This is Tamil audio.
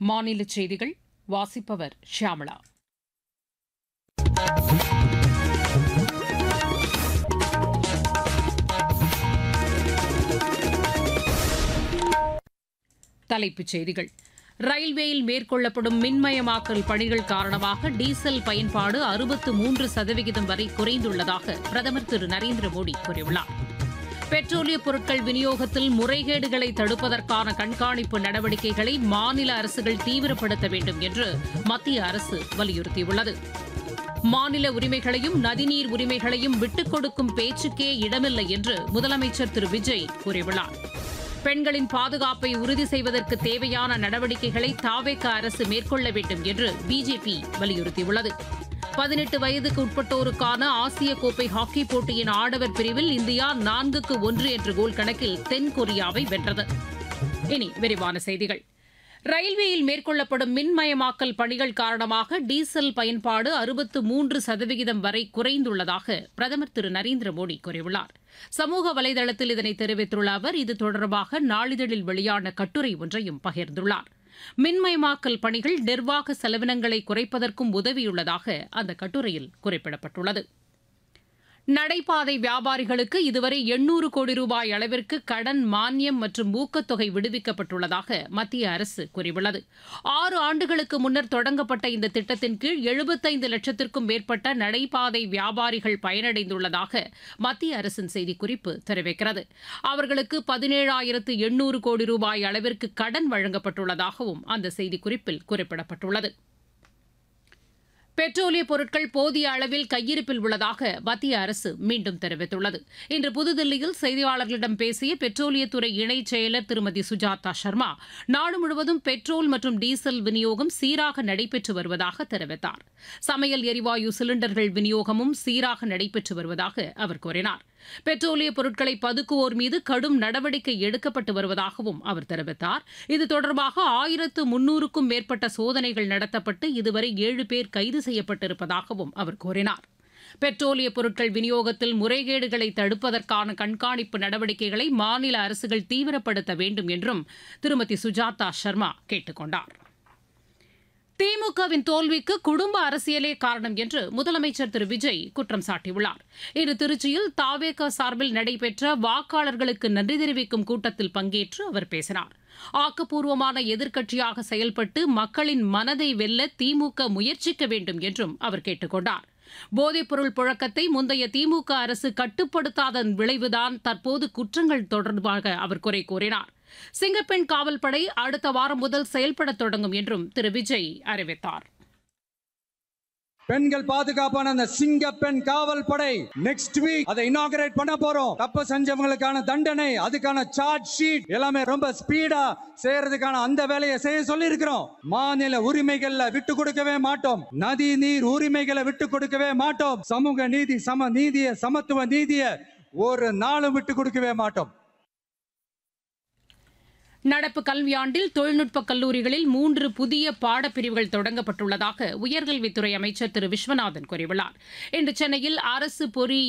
மாநில செய்திகள் வாசிப்பவர் ஷியாமளா தலைப்புச் செய்திகள் ரயில்வேயில் மேற்கொள்ளப்படும் மின்மயமாக்கல் பணிகள் காரணமாக டீசல் பயன்பாடு அறுபத்து மூன்று சதவிகிதம் வரை குறைந்துள்ளதாக பிரதமர் திரு நரேந்திர மோடி கூறியுள்ளார் பெட்ரோலிய பொருட்கள் விநியோகத்தில் முறைகேடுகளை தடுப்பதற்கான கண்காணிப்பு நடவடிக்கைகளை மாநில அரசுகள் தீவிரப்படுத்த வேண்டும் என்று மத்திய அரசு வலியுறுத்தியுள்ளது மாநில உரிமைகளையும் நதிநீர் உரிமைகளையும் விட்டுக் கொடுக்கும் பேச்சுக்கே இடமில்லை என்று முதலமைச்சர் திரு விஜய் கூறியுள்ளார் பெண்களின் பாதுகாப்பை உறுதி செய்வதற்கு தேவையான நடவடிக்கைகளை தாவேக அரசு மேற்கொள்ள வேண்டும் என்று பிஜேபி வலியுறுத்தியுள்ளது பதினெட்டு வயதுக்கு உட்பட்டோருக்கான ஆசிய கோப்பை ஹாக்கி போட்டியின் ஆடவர் பிரிவில் இந்தியா நான்குக்கு ஒன்று என்ற கோல் கணக்கில் தென்கொரியாவை வென்றது இனி விரிவான செய்திகள் ரயில்வேயில் மேற்கொள்ளப்படும் மின்மயமாக்கல் பணிகள் காரணமாக டீசல் பயன்பாடு அறுபத்து மூன்று சதவிகிதம் வரை குறைந்துள்ளதாக பிரதமர் திரு நரேந்திர மோடி கூறியுள்ளார் சமூக வலைதளத்தில் இதனை தெரிவித்துள்ள அவர் இது தொடர்பாக நாளிதழில் வெளியான கட்டுரை ஒன்றையும் பகிர்ந்துள்ளார் மின்மயமாக்கல் பணிகள் நிர்வாக செலவினங்களை குறைப்பதற்கும் உதவியுள்ளதாக அந்த கட்டுரையில் குறிப்பிடப்பட்டுள்ளது நடைபாதை வியாபாரிகளுக்கு இதுவரை எண்ணூறு கோடி ரூபாய் அளவிற்கு கடன் மானியம் மற்றும் ஊக்கத்தொகை விடுவிக்கப்பட்டுள்ளதாக மத்திய அரசு கூறியுள்ளது ஆறு ஆண்டுகளுக்கு முன்னர் தொடங்கப்பட்ட இந்த திட்டத்தின் கீழ் எழுபத்தைந்து லட்சத்திற்கும் மேற்பட்ட நடைபாதை வியாபாரிகள் பயனடைந்துள்ளதாக மத்திய அரசின் செய்திக்குறிப்பு தெரிவிக்கிறது அவர்களுக்கு பதினேழாயிரத்து எண்ணூறு கோடி ரூபாய் அளவிற்கு கடன் வழங்கப்பட்டுள்ளதாகவும் அந்த செய்திக்குறிப்பில் குறிப்பிடப்பட்டுள்ளது பெட்ரோலிய பொருட்கள் போதிய அளவில் கையிருப்பில் உள்ளதாக மத்திய அரசு மீண்டும் தெரிவித்துள்ளது இன்று புதுதில்லியில் செய்தியாளர்களிடம் பேசிய பெட்ரோலியத்துறை இணைச் செயலர் திருமதி சுஜாதா சர்மா நாடு முழுவதும் பெட்ரோல் மற்றும் டீசல் விநியோகம் சீராக நடைபெற்று வருவதாக தெரிவித்தார் சமையல் எரிவாயு சிலிண்டர்கள் விநியோகமும் சீராக நடைபெற்று வருவதாக அவர் கூறினார் பெட்ரோலிய பொருட்களை பதுக்குவோர் மீது கடும் நடவடிக்கை எடுக்கப்பட்டு வருவதாகவும் அவர் தெரிவித்தார் இது தொடர்பாக ஆயிரத்து முன்னூறுக்கும் மேற்பட்ட சோதனைகள் நடத்தப்பட்டு இதுவரை ஏழு பேர் கைது செய்யப்பட்டிருப்பதாகவும் அவர் கூறினார் பெட்ரோலிய பொருட்கள் விநியோகத்தில் முறைகேடுகளை தடுப்பதற்கான கண்காணிப்பு நடவடிக்கைகளை மாநில அரசுகள் தீவிரப்படுத்த வேண்டும் என்றும் திருமதி சுஜாதா சர்மா கேட்டுக் கொண்டார் திமுகவின் தோல்விக்கு குடும்ப அரசியலே காரணம் என்று முதலமைச்சர் திரு விஜய் குற்றம் சாட்டியுள்ளார் இன்று திருச்சியில் தாவேக சார்பில் நடைபெற்ற வாக்காளர்களுக்கு நன்றி தெரிவிக்கும் கூட்டத்தில் பங்கேற்று அவர் பேசினார் ஆக்கப்பூர்வமான எதிர்க்கட்சியாக செயல்பட்டு மக்களின் மனதை வெல்ல திமுக முயற்சிக்க வேண்டும் என்றும் அவர் கேட்டுக் கொண்டார் போதைப்பொருள் புழக்கத்தை முந்தைய திமுக அரசு கட்டுப்படுத்தாதன் விளைவுதான் தற்போது குற்றங்கள் தொடர்பாக அவர் குறை கூறினார் சிங்கப்பெண் காவல்படை அடுத்த வாரம் முதல் செயல்பட தொடங்கும் என்றும் திரு விஜய் அறிவித்தார் பெண்கள் பாதுகாப்பான அந்த சிங்க பெண் காவல் படை நெக்ஸ்ட் வீக் அதை இனாகரேட் பண்ண போறோம் தப்பு செஞ்சவங்களுக்கான தண்டனை அதுக்கான சார்ஜ் ஷீட் எல்லாமே ரொம்ப ஸ்பீடா செய்யறதுக்கான அந்த வேலையை செய்ய சொல்லி இருக்கிறோம் மாநில உரிமைகள்ல விட்டு கொடுக்கவே மாட்டோம் நதி நீர் உரிமைகளை விட்டு கொடுக்கவே மாட்டோம் சமூக நீதி சம நீதிய சமத்துவ நீதிய ஒரு நாளும் விட்டு கொடுக்கவே மாட்டோம் நடப்பு கல்வியாண்டில் தொழில்நுட்ப கல்லூரிகளில் மூன்று புதிய பாடப்பிரிவுகள் தொடங்கப்பட்டுள்ளதாக உயர்கல்வித்துறை அமைச்சர் திரு விஸ்வநாதன் கூறியுள்ளார் இன்று சென்னையில் அரசு பொறி